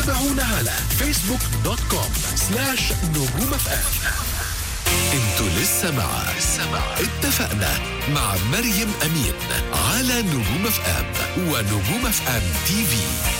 تابعونا على فيسبوك دوت كوم سلاش نجوم اف ام انتوا لسه مع اتفقنا مع مريم امين على نجوم اف ام ونجوم اف ام تي في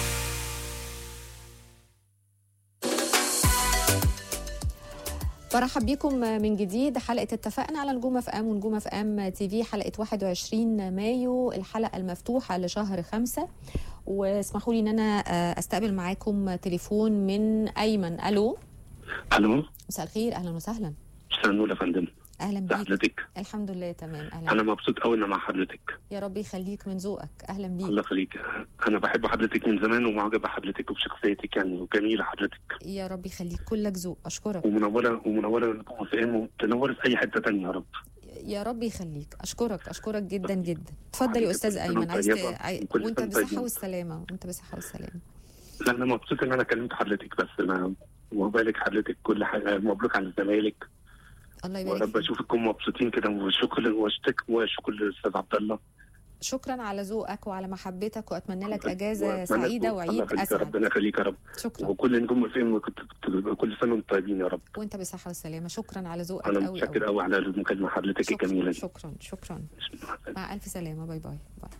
برحب بكم من جديد حلقة اتفقنا على نجوم اف ام ونجوم اف ام تي في حلقة 21 مايو الحلقة المفتوحة لشهر خمسة واسمحوا لي ان انا استقبل معاكم تليفون من ايمن الو الو مساء الخير اهلا وسهلا مساء النور يا فندم اهلا ازي بيك حضرتك الحمد لله تمام اهلا انا بيك. مبسوط قوي ان مع حضرتك يا رب يخليك من ذوقك اهلا بيك الله يخليك انا بحب حضرتك من زمان ومعجب بحضرتك وبشخصيتك يعني وجميله حضرتك يا رب يخليك كلك ذوق اشكرك ومنوره ومنوره نجوم فهم وتنور في اي حته تانية يا رب يا رب يخليك اشكرك اشكرك جدا جدا اتفضل يا حضرتك استاذ كل ايمن سنة عايز ت... طيبة عاي... وكل وانت سنة بالصحه طيبين. والسلامه وانت بالصحه والسلامه لا انا مبسوط ان انا كلمت حضرتك بس انا وبارك حضرتك كل حاجه مبروك على زمايلك الله يبارك ورب فيك اشوفكم مبسوطين كده وشكر واشتك وشكر للاستاذ عبد الله شكرا على ذوقك وعلى محبتك واتمنى لك وأتمنى- اجازه سعيده الله وعيد يخليك يا اسعد ربنا يخليك يا رب شكرا وكل نجوم الفيلم كنت كنت- كل سنه وانتم طيبين يا رب وانت بالصحه والسلامه شكرا على ذوقك انا قوي متشكر قوي على المكالمه حضرتك شكرا الجميله دي شكرا شكرا مع السلامة. مع الف سلامه باي باي باي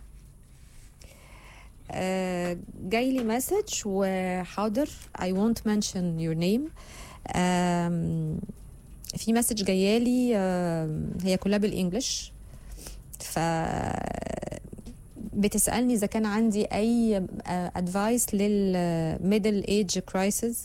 آه جاي لي مسج وحاضر I won't mention your name آم، في مسج جايالي آم، هي كلها بالانجلش ف بتسالني اذا كان عندي اي ادفايس للميدل ايج كرايسيس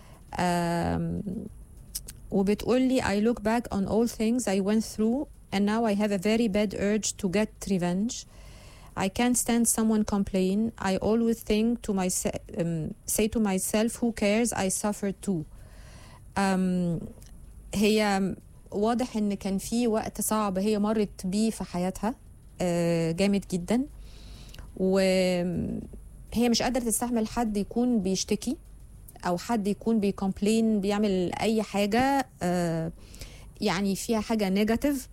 وبتقول لي I look back on all things I went through and now I have a very bad urge to get revenge I can't stand someone complain I always think to myself um, say to myself who cares I suffer too um, هي واضح ان كان في وقت صعب هي مرت بيه في حياتها آه، جامد جدا وهي مش قادره تستحمل حد يكون بيشتكي او حد يكون بيكومبلين بيعمل اي حاجه آه، يعني فيها حاجه نيجاتيف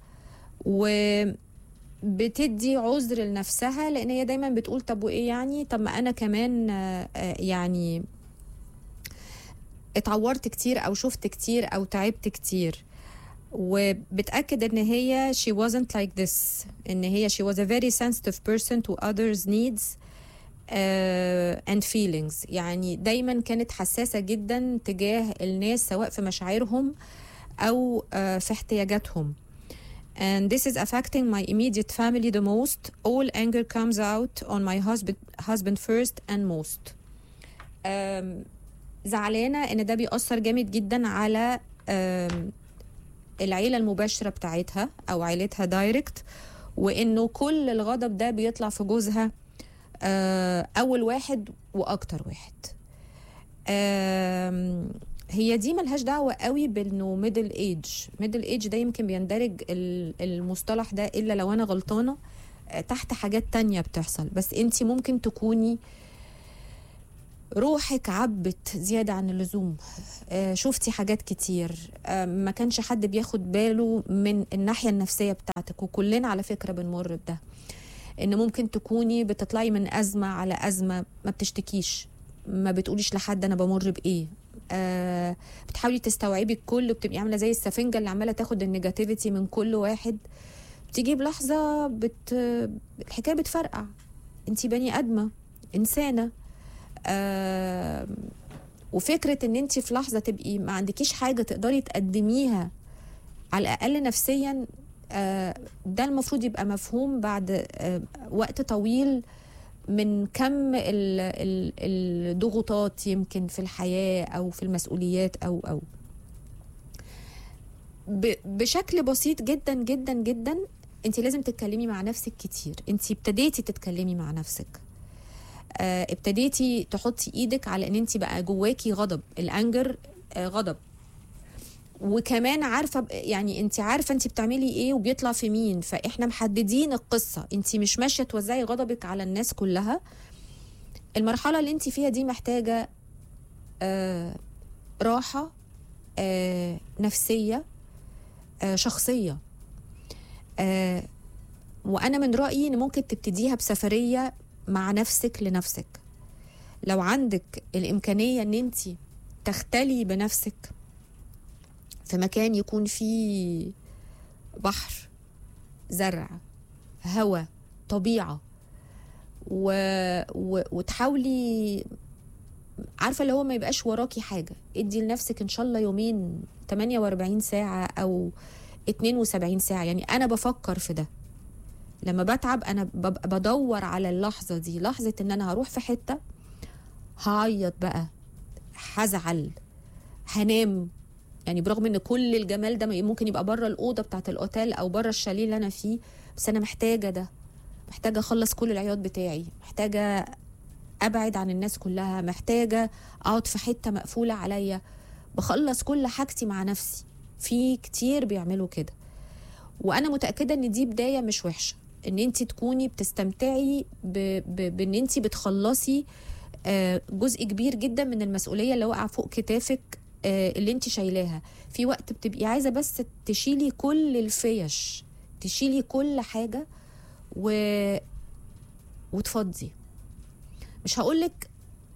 وبتدي عذر لنفسها لان هي دايما بتقول طب وايه يعني طب ما انا كمان آه، آه، يعني اتعورت كتير او شفت كتير او تعبت كتير وبتأكد ان هي she wasn't like this ان هي she was a very sensitive person to others needs uh, and feelings يعني دايما كانت حساسة جدا تجاه الناس سواء في مشاعرهم او uh, في احتياجاتهم and this is affecting my immediate family the most all anger comes out on my husband husband first and most um, زعلانة ان ده بيأثر جامد جدا على um, العيله المباشره بتاعتها او عيلتها دايركت وانه كل الغضب ده بيطلع في جوزها آه، اول واحد واكتر واحد آم، هي دي ملهاش دعوه قوي بانه ميدل ايج ميدل ايج ده يمكن بيندرج ال- المصطلح ده الا لو انا غلطانه آه، تحت حاجات تانية بتحصل بس انت ممكن تكوني روحك عبت زيادة عن اللزوم آه، شفتي حاجات كتير آه، ما كانش حد بياخد باله من الناحية النفسية بتاعتك وكلنا على فكرة بنمر بده ان ممكن تكوني بتطلعي من أزمة على أزمة ما بتشتكيش ما بتقوليش لحد أنا بمر بإيه آه بتحاولي تستوعبي الكل وبتبقي عاملة زي السفنجة اللي عمالة تاخد النيجاتيفيتي من كل واحد بتيجي بلحظة بت... الحكاية بتفرقع انتي بني آدمة إنسانة آه وفكره ان انت في لحظه تبقي ما عندكيش حاجه تقدري تقدميها على الاقل نفسيا آه ده المفروض يبقى مفهوم بعد آه وقت طويل من كم ال- ال- الضغوطات يمكن في الحياه او في المسؤوليات او او ب- بشكل بسيط جدا جدا جدا انت لازم تتكلمي مع نفسك كتير انت ابتديتي تتكلمي مع نفسك آه، ابتديتي تحطي ايدك على ان انت بقى جواكي غضب الانجر آه، غضب وكمان عارفه ب- يعني انت عارفه انت بتعملي ايه وبيطلع في مين فاحنا محددين القصه انت مش ماشيه توزعي غضبك على الناس كلها المرحله اللي انت فيها دي محتاجه آه راحه آه نفسيه آه شخصيه آه وانا من رايي ان ممكن تبتديها بسفريه مع نفسك لنفسك لو عندك الامكانيه ان انت تختلي بنفسك في مكان يكون فيه بحر زرع هواء طبيعه و... و... وتحاولي عارفه اللي هو ما يبقاش وراكي حاجه ادي لنفسك ان شاء الله يومين 48 ساعه او 72 ساعه يعني انا بفكر في ده لما بتعب انا ببقى بدور على اللحظه دي لحظه ان انا هروح في حته هعيط بقى هزعل هنام يعني برغم ان كل الجمال ده ممكن يبقى بره الاوضه بتاعت الاوتيل او بره الشاليه اللي انا فيه بس انا محتاجه ده محتاجه اخلص كل العياط بتاعي محتاجه ابعد عن الناس كلها محتاجه اقعد في حته مقفوله عليا بخلص كل حاجتي مع نفسي في كتير بيعملوا كده وانا متاكده ان دي بدايه مش وحشه ان انت تكوني بتستمتعي ب... ب... بان انت بتخلصي آه، جزء كبير جدا من المسؤوليه اللي واقعه فوق كتافك آه، اللي انت شايلاها في وقت بتبقي عايزه بس تشيلي كل الفيش تشيلي كل حاجه و وتفضي مش هقولك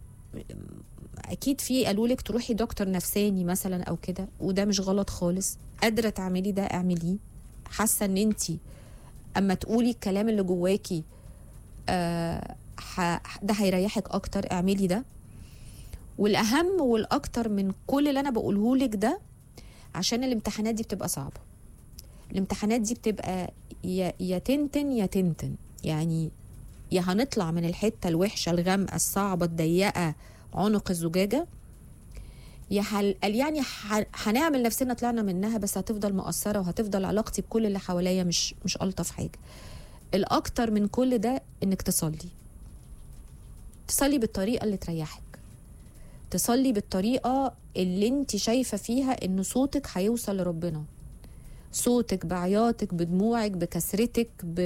اكيد في قالوا لك تروحي دكتور نفساني مثلا او كده وده مش غلط خالص قادره تعملي ده اعمليه حاسه ان انت اما تقولي الكلام اللي جواكي آه ح- ده هيريحك اكتر اعملي ده والاهم والاكتر من كل اللي انا بقوله لك ده عشان الامتحانات دي بتبقى صعبه الامتحانات دي بتبقى يا يا تنتن يا تنتن يعني يا هنطلع من الحته الوحشه الغامقه الصعبه الضيقه عنق الزجاجه يا هل قال يعني ح- هنعمل نفسنا طلعنا منها بس هتفضل مؤثره وهتفضل علاقتي بكل اللي حواليا مش مش الطف حاجه الاكتر من كل ده انك تصلي تصلي بالطريقه اللي تريحك تصلي بالطريقه اللي انت شايفه فيها ان صوتك هيوصل لربنا صوتك بعياطك بدموعك بكسرتك ب...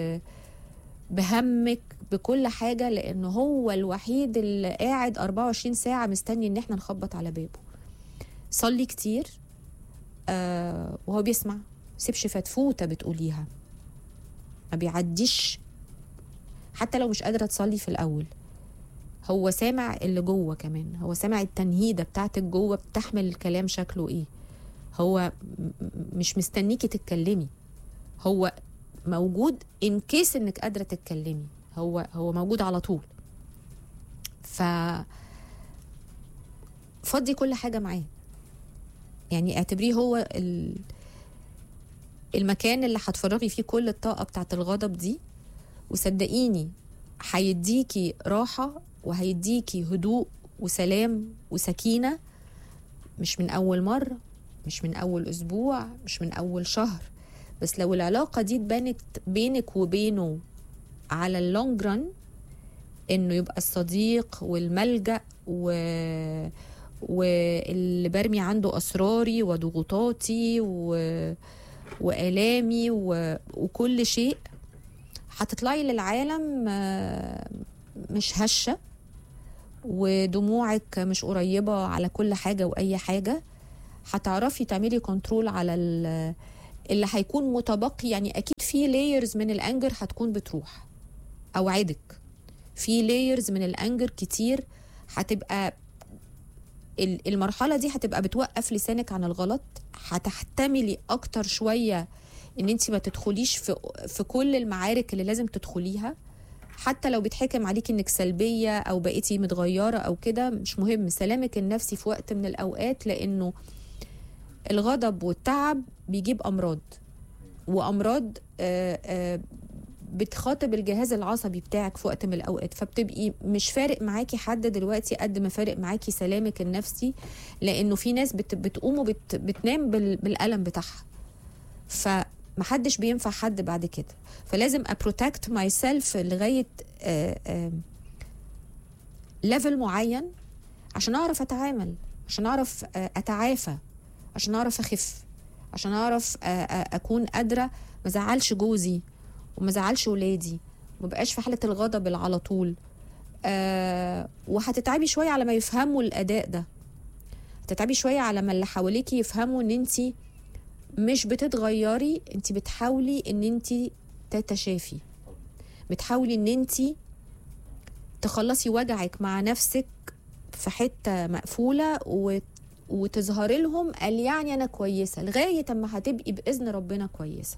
بهمك بكل حاجة لأنه هو الوحيد اللي قاعد 24 ساعة مستني إن احنا نخبط على بابه صلي كتير آه وهو بيسمع سيبش فتفوتة بتقوليها ما بيعديش حتى لو مش قادرة تصلي في الأول هو سامع اللي جوه كمان هو سامع التنهيدة بتاعتك جوه بتحمل الكلام شكله ايه هو م- م- مش مستنيكي تتكلمي هو موجود ان كيس انك قادره تتكلمي هو هو موجود على طول ف فضي كل حاجه معاه يعني اعتبريه هو ال... المكان اللي هتفرغي فيه كل الطاقه بتاعت الغضب دي وصدقيني هيديكي راحه وهيديكي هدوء وسلام وسكينه مش من اول مره مش من اول اسبوع مش من اول شهر بس لو العلاقه دي اتبنت بينك وبينه على اللونج ران انه يبقى الصديق والملجا و واللي برمي عنده اسراري وضغوطاتي و... والامي و... وكل شيء هتطلعي للعالم آه، مش هشه ودموعك مش قريبه على كل حاجه واي حاجه هتعرفي تعملي كنترول على ال- اللي هيكون متبقي يعني اكيد في لايرز من الانجر هتكون بتروح اوعدك في لايرز من الانجر كتير هتبقى ال- المرحله دي هتبقى بتوقف لسانك عن الغلط هتحتملي اكتر شويه ان انت ما تدخليش في في كل المعارك اللي لازم تدخليها حتى لو بيتحكم عليك انك سلبيه او بقيتي متغيره او كده مش مهم سلامك النفسي في وقت من الاوقات لانه الغضب والتعب بيجيب امراض وامراض آه، آه، بتخاطب الجهاز العصبي بتاعك في وقت من الاوقات فبتبقي مش فارق معاكي حد دلوقتي قد ما فارق معاكي سلامك النفسي لانه في ناس بت بتقوم وبت بتنام بال بالالم بتاعها فمحدش بينفع حد بعد كده فلازم ابروتكت ماي سيلف لغايه ليفل معين عشان اعرف اتعامل عشان اعرف آه، اتعافى عشان اعرف اخف عشان اعرف آه، آه، اكون قادره ما ازعلش جوزي وما ازعلش ولادي وما بقاش في حاله الغضب اللي على طول آه وهتتعبي شويه على ما يفهموا الاداء ده هتتعبي شويه على ما اللي حواليكي يفهموا ان انت مش بتتغيري انت بتحاولي ان انت تتشافي بتحاولي ان انت تخلصي وجعك مع نفسك في حته مقفوله و... وتظهري لهم قال يعني انا كويسه لغايه اما هتبقي باذن ربنا كويسه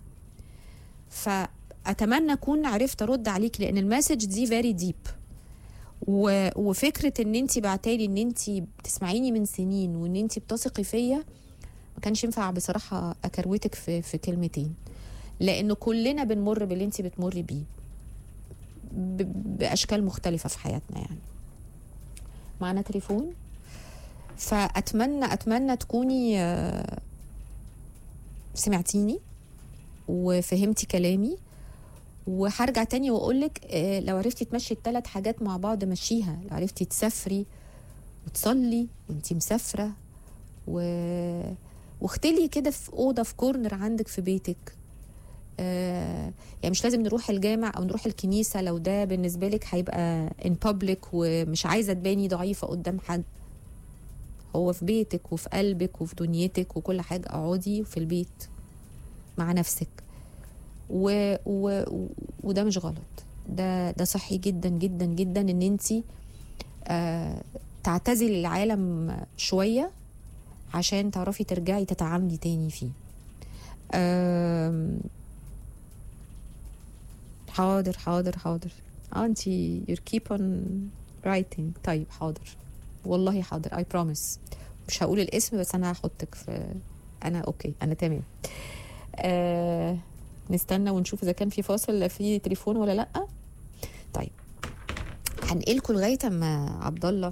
فاتمنى اكون عرفت ارد عليك لان المسج دي فيري ديب و... وفكره ان انت بعتالي ان انت بتسمعيني من سنين وان انت بتثقي فيا ما كانش ينفع بصراحه اكروتك في في كلمتين لانه كلنا بنمر باللي انت بتمري بيه ب... باشكال مختلفه في حياتنا يعني معنا تليفون فاتمنى اتمنى تكوني آه، سمعتيني وفهمتي كلامي وهرجع تاني واقول لك لو عرفتي تمشي الثلاث حاجات مع بعض مشيها لو عرفتي تسافري وتصلي وانتي مسافره و... واختلي كده في اوضه في كورنر عندك في بيتك آه يعني مش لازم نروح الجامع او نروح الكنيسه لو ده بالنسبه لك هيبقى ان بابليك ومش عايزه تباني ضعيفه قدام حد هو في بيتك وفي قلبك وفي دنيتك وكل حاجه اقعدي في البيت مع نفسك و... و... وده مش غلط ده ده صحي جدا جدا جدا ان انت آه تعتزلي العالم شويه عشان تعرفي ترجعي تتعاملي تاني فيه آم، حاضر حاضر حاضر اه انت you keep on writing طيب حاضر والله حاضر I promise مش هقول الاسم بس انا هحطك في انا اوكي انا تمام آه نستنى ونشوف اذا كان في فاصل في تليفون ولا لا طيب هنقلكم لغايه اما عبد الله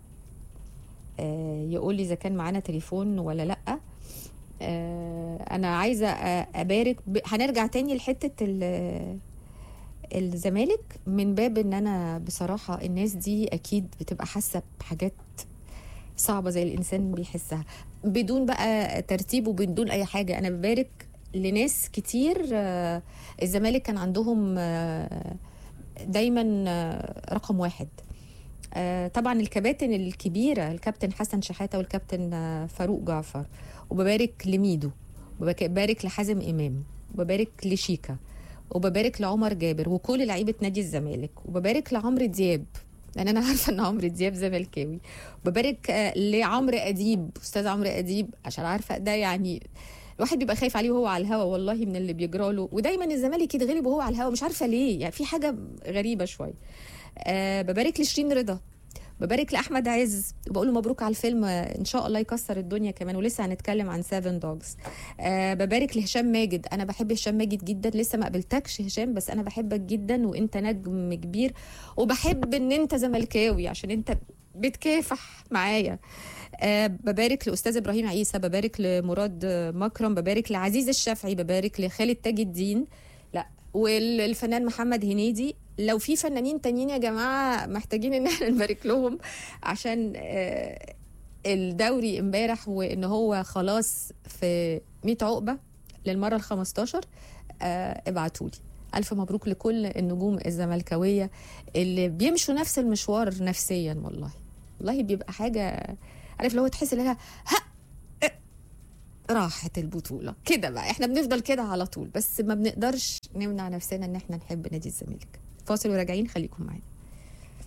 آه يقول لي اذا كان معانا تليفون ولا لا آه انا عايزه آه، ابارك ب... هنرجع تاني لحته ال- الزمالك من باب ان انا بصراحه الناس دي اكيد بتبقى حاسه بحاجات صعبه زي الانسان بيحسها بدون بقى ترتيب وبدون اي حاجه انا ببارك لناس كتير آه، الزمالك كان عندهم آه، دايما آه، رقم واحد آه، طبعا الكباتن الكبيره الكابتن حسن شحاته والكابتن آه، فاروق جعفر وببارك لميدو وببارك لحازم امام وببارك لشيكا وببارك لعمر جابر وكل لعيبه نادي الزمالك وببارك لعمرو دياب لان انا عارفه ان عمرو دياب زملكاوي ببارك آه، لعمرو اديب استاذ عمرو اديب عشان عارفه ده يعني الواحد بيبقى خايف عليه وهو على الهوا والله من اللي بيجرى له ودايما الزمالك يتغلب وهو على الهوا مش عارفه ليه يعني في حاجه غريبه شويه أه ببارك لشيرين رضا ببارك لاحمد عز وبقول له مبروك على الفيلم آه، ان شاء الله يكسر الدنيا كمان ولسه هنتكلم عن سيفن دوجز أه ببارك لهشام ماجد انا بحب هشام ماجد جدا لسه ما قابلتكش هشام بس انا بحبك جدا وانت نجم كبير وبحب ان انت زملكاوي عشان انت بتكافح معايا أه ببارك لاستاذ ابراهيم عيسى ببارك لمراد آه، مكرم ببارك لعزيز الشافعي ببارك لخالد تاج الدين لا والفنان محمد هنيدي لو في فنانين تانيين يا جماعه محتاجين ان احنا نبارك لهم عشان آه، الدوري امبارح وان هو خلاص في 100 عقبه للمره ال 15 ابعتوا لي الف مبروك لكل النجوم الزملكاويه اللي بيمشوا نفس المشوار نفسيا والله والله بيبقى حاجه عارف لو تحس ان هي ها اه، راحت البطوله كده بقى احنا بنفضل كده على طول بس ما بنقدرش نمنع نفسنا ان احنا نحب نادي الزمالك فاصل وراجعين خليكم معانا